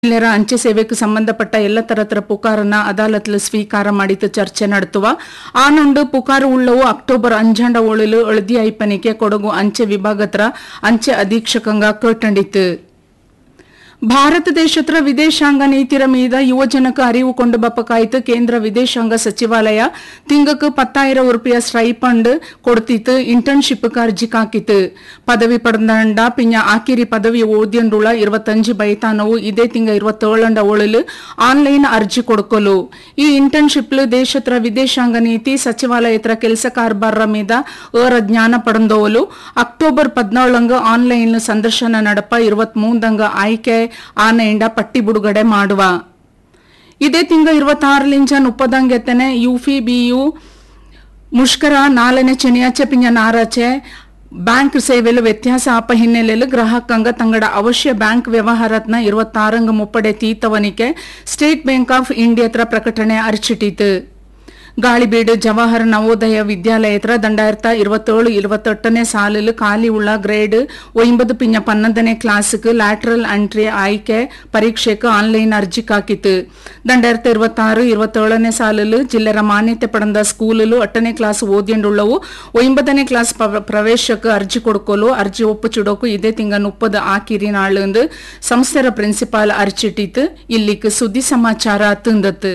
ಮಹಿಳೆಯರ ಅಂಚೆ ಸೇವೆಗೆ ಸಂಬಂಧಪಟ್ಟ ಎಲ್ಲ ತರತರ ಪುಕಾರನ್ನ ಅದಾಲತ್ಲು ಸ್ವೀಕಾರ ಮಾಡಿತು ಚರ್ಚೆ ನಡೆത്തുವ ಆನೊಂಡು ಪುಕಾರು ಉಳ್ಳವು ಅಕ್ಟೋಬರ್ ಅಂಜಾಂಡ ಒಳಲು ಎಳ್ದಿ ಐಪನಿಕೆ ಕೊಡಗು ಅಂಚೆ ವಿಭಾಗತ್ರ ಅಂಚೆ ಅಧೀಕ್ಷಕಂಗ ಕೇಟಂಡಿತು ಭಾರತ ದೇಶತ್ರ ವಿದೇಶಾಂಗ ನೀತಿರ ಮೀದ ಯುವಜನಕ್ಕೆ ಅರಿವು ಕೊಂಡು ಬಪ್ಪಕಾಯ್ತು ಕೇಂದ್ರ ವಿದೇಶಾಂಗ ಸಚಿವಾಲಯ ತಿಂಗಕ್ಕೆ ಪತ್ತಾயிரம் ಉರುಪಿಯ ಸ್ಟೈಪಂಡ್ ಕೊಡ್ತಿತ್ತು ಇಂಟರ್ನ್ಶಿಪ್ ಅರ್ಜಿ ಕಾಕಿತ್ತು ಪದವಿ ಪಡೆದಂಡ ಪಿಂಜ ಆಕಿರಿ ಪದವಿ ಓದ್ಯಂಡುಳ ಇರುವತ್ತಂಜು ಬೈತಾನವು ಇದೇ ತಿಂಗ ಇರುವತ್ತೇಳಂಡ ಒಳಲು ಆನ್ಲೈನ್ ಅರ್ಜಿ ಕೊಡ್ಕೊಲು ಈ ಇಂಟರ್ನ್ಶಿಪ್ ದೇಶತ್ರ ವಿದೇಶಾಂಗ ನೀತಿ ಸಚಿವಾಲಯತ್ರ ಕೆಲಸ ಕಾರ್ಬಾರ ಮೀದ ಏರ ಜ್ಞಾನ ಪಡೆದೋಲು ಅಕ್ಟೋಬರ್ ಪದ್ನಾಳಂಗ ಆನ್ಲೈನ್ ಸಂದರ್ಶನ ನಡಪ ಇರುವತ್ ಮೂಂದಂಗ ಆಯ್ಕೆ ಆನೆಯಿಂದ ಪಟ್ಟಿ ಬಿಡುಗಡೆ ಮಾಡುವ ಇದೇ ತಿಂಗ ಇರುವತ್ತಾರಲಿಂಚ ಮುಪ್ಪದಂಗೆತ್ತನೆ ಯುಫಿ ಬಿಯು ಮುಷ್ಕರ ನಾಲ್ಕನೇ ಶನಿಯಾಚೆ ಪಿಂಜ ನಾರಾಚೆ ಬ್ಯಾಂಕ್ ಸೇವೆಲು ವ್ಯತ್ಯಾಸ ಆಪ ಹಿನ್ನೆಲೆಯಲ್ಲಿ ಗ್ರಾಹಕಂಗ ತಂಗಡ ಅವಶ್ಯ ಬ್ಯಾಂಕ್ ವ್ಯವಹಾರತ್ನ ಇರುವತ್ತಾರಂಗ ಮುಪ್ಪಡೆ ತೀತವನಿಕೆ ಸ್ಟೇಟ್ ಬ್ಯಾಂಕ್ ಆಫ್ ಇಂಡಿಯಾತ್ರ ಪ್ರಕಟಣೆ ಅರ್ಚಿಟಿತು ಗಾಳಿಬೀಡು ಜವಾಹರ್ ನವೋದಯ ವಿದ್ಯಾಲಯತ್ರ ದಂಡಾಯಿರತ ഇരുപത്തേഴ് ഇരുപത്തെട്ടನೇ ಸಾಲಿಲು ಖಾಲಿ ಉಳ್ಳ ಗ್ರೇಡ್ ಒಂಬತ್ತು ಪಿಂಜ ಪನ್ನೊಂದನೇ ಕ್ಲಾಸ್ಗೆ ಲ್ಯಾಟ್ರಲ್ ಎಂಟ್ರಿ ಆಯ್ಕೆ ಪರೀಕ್ಷೆಗೆ ಆನ್ಲೈನ್ ಅರ್ಜಿ ಕಾಕಿತ್ತು ದಂಡಾಯಿರತ ഇരുപത്താറ് ഇരുപത്തേഴನೇ ಸಾಲಿಲು ಜಿಲ್ಲೆರ ಮಾನ್ಯತೆ ಪಡೆದ ಸ್ಕೂಲಲು ಎಟ್ಟನೇ ಕ್ಲಾಸ್ ಓದಿಯಂಡುಳ್ಳವು ಒಂಬತ್ತನೇ ಕ್ಲಾಸ್ ಪವ- ಪ್ರವೇಶಕ್ಕೆ ಅರ್ಜಿ ಕೊಡ್ಕೊಲು ಅರ್ಜಿ ಒಪ್ಪುಚಿಡೋಕು ಇದೇ ತಿಂಗ ಮುಪ್ಪದು ಆಕಿರಿ ನಾಳು ಸಂಸ್ಥೆರ ಪ್ರಿನ್ಸಿಪಾಲ್ ಅರ್ಚಿಟ್ಟಿತ್ತು ಇಲ್ಲಿಕ್ ಸುದ್ದಿ ಸಮಾಚಾರ ತಿಂದತ್ತು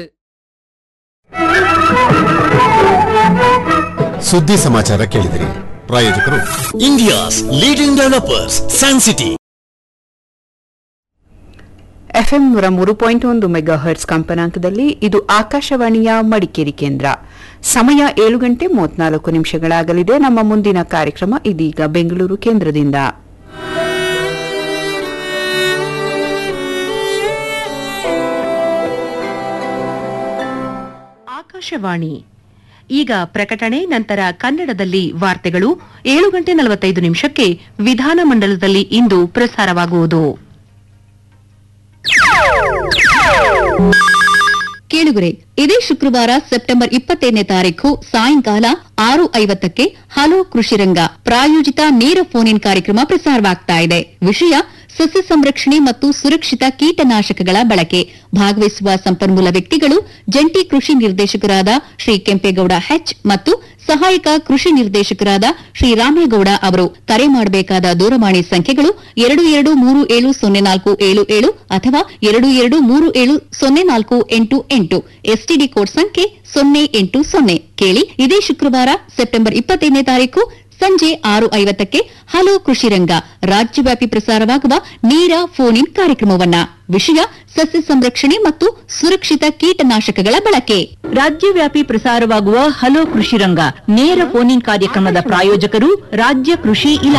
ಸುದ್ದಿ ಸಮಾಚಾರ ಕೇಳಿದಿರಿ ಪ್ರಾಯೋಜಕರು ಇಂಡಿಯಾಸ್ ಲೀಡಿಂಗ್ ಡೆವಲಪರ್ಸ್ ಸ್ಯಾನ್ ಸಿಟಿ ಎಫ್ಎಂ ನೂರ ಮೂರು ಪಾಯಿಂಟ್ ಒಂದು ಮೆಗಾ ಹರ್ಟ್ಸ್ ಕಂಪನಾಂಕದಲ್ಲಿ ಇದು ಆಕಾಶವಾಣಿಯ ಮಡಿಕೇರಿ ಕೇಂದ್ರ ಸಮಯ ಏಳು ಗಂಟೆ ಮೂವತ್ನಾಲ್ಕು ನಿಮಿಷಗಳಾಗಲಿದೆ ನಮ್ಮ ಮುಂದಿನ ಕಾರ್ಯಕ್ರಮ ಇದೀಗ ಬೆಂಗಳೂರು ಕೇಂದ್ರದಿಂದ ಆಕಾಶವಾಣಿ ಈಗ ಪ್ರಕಟಣೆ ನಂತರ ಕನ್ನಡದಲ್ಲಿ ವಾರ್ತೆಗಳು ಏಳು ಗಂಟೆ ನಲವತ್ತೈದು ನಿಮಿಷಕ್ಕೆ ವಿಧಾನಮಂಡಲದಲ್ಲಿ ಇಂದು ಪ್ರಸಾರವಾಗುವುದು ಕೇಳುಗರೆ ಇದೇ ಶುಕ್ರವಾರ ಸೆಪ್ಟೆಂಬರ್ ಇಪ್ಪತ್ತೈದನೇ ತಾರೀಕು ಸಾಯಂಕಾಲ ಆರು ಐವತ್ತಕ್ಕೆ ಹಲೋ ಕೃಷಿರಂಗ ಪ್ರಾಯೋಜಿತ ನೇರ ಫೋನ್ ಇನ್ ಕಾರ್ಯಕ್ರಮ ಪ್ರಸಾರವಾಗ್ತಾ ಇದೆ ವಿಷಯ ಸಸ್ಯ ಸಂರಕ್ಷಣೆ ಮತ್ತು ಸುರಕ್ಷಿತ ಕೀಟನಾಶಕಗಳ ಬಳಕೆ ಭಾಗವಹಿಸುವ ಸಂಪನ್ಮೂಲ ವ್ಯಕ್ತಿಗಳು ಜಂಟಿ ಕೃಷಿ ನಿರ್ದೇಶಕರಾದ ಶ್ರೀ ಕೆಂಪೇಗೌಡ ಹೆಚ್ ಮತ್ತು ಸಹಾಯಕ ಕೃಷಿ ನಿರ್ದೇಶಕರಾದ ಶ್ರೀ ರಾಮೇಗೌಡ ಅವರು ಕರೆ ಮಾಡಬೇಕಾದ ದೂರವಾಣಿ ಸಂಖ್ಯೆಗಳು ಎರಡು ಎರಡು ಮೂರು ಏಳು ಸೊನ್ನೆ ನಾಲ್ಕು ಏಳು ಏಳು ಅಥವಾ ಎರಡು ಎರಡು ಮೂರು ಏಳು ಸೊನ್ನೆ ನಾಲ್ಕು ಎಂಟು ಎಂಟು ಎಸ್ಟಿಡಿ ಕೋಡ್ ಸಂಖ್ಯೆ ಸೊನ್ನೆ ಎಂಟು ಸೊನ್ನೆ ಕೇಳಿ ಇದೇ ಶುಕ್ರವಾರ ಸೆಪ್ಟೆಂಬರ್ ಇಪ್ಪತ್ತೈದನೇ ತಾರೀಕು ಸಂಜೆ ಆರು ಐವತ್ತಕ್ಕೆ ಹಲೋ ಕೃಷಿರಂಗ ರಾಜ್ಯವ್ಯಾಪಿ ಪ್ರಸಾರವಾಗುವ ನೇರ ಫೋನ್ ಇನ್ ಕಾರ್ಯಕ್ರಮವನ್ನ ವಿಷಯ ಸಸ್ಯ ಸಂರಕ್ಷಣೆ ಮತ್ತು ಸುರಕ್ಷಿತ ಕೀಟನಾಶಕಗಳ ಬಳಕೆ ರಾಜ್ಯವ್ಯಾಪಿ ಪ್ರಸಾರವಾಗುವ ಹಲೋ ಕೃಷಿರಂಗ ನೇರ ಫೋನ್ ಇನ್ ಕಾರ್ಯಕ್ರಮದ ಪ್ರಾಯೋಜಕರು ರಾಜ್ಯ ಕೃಷಿ ಇಲಾಖೆ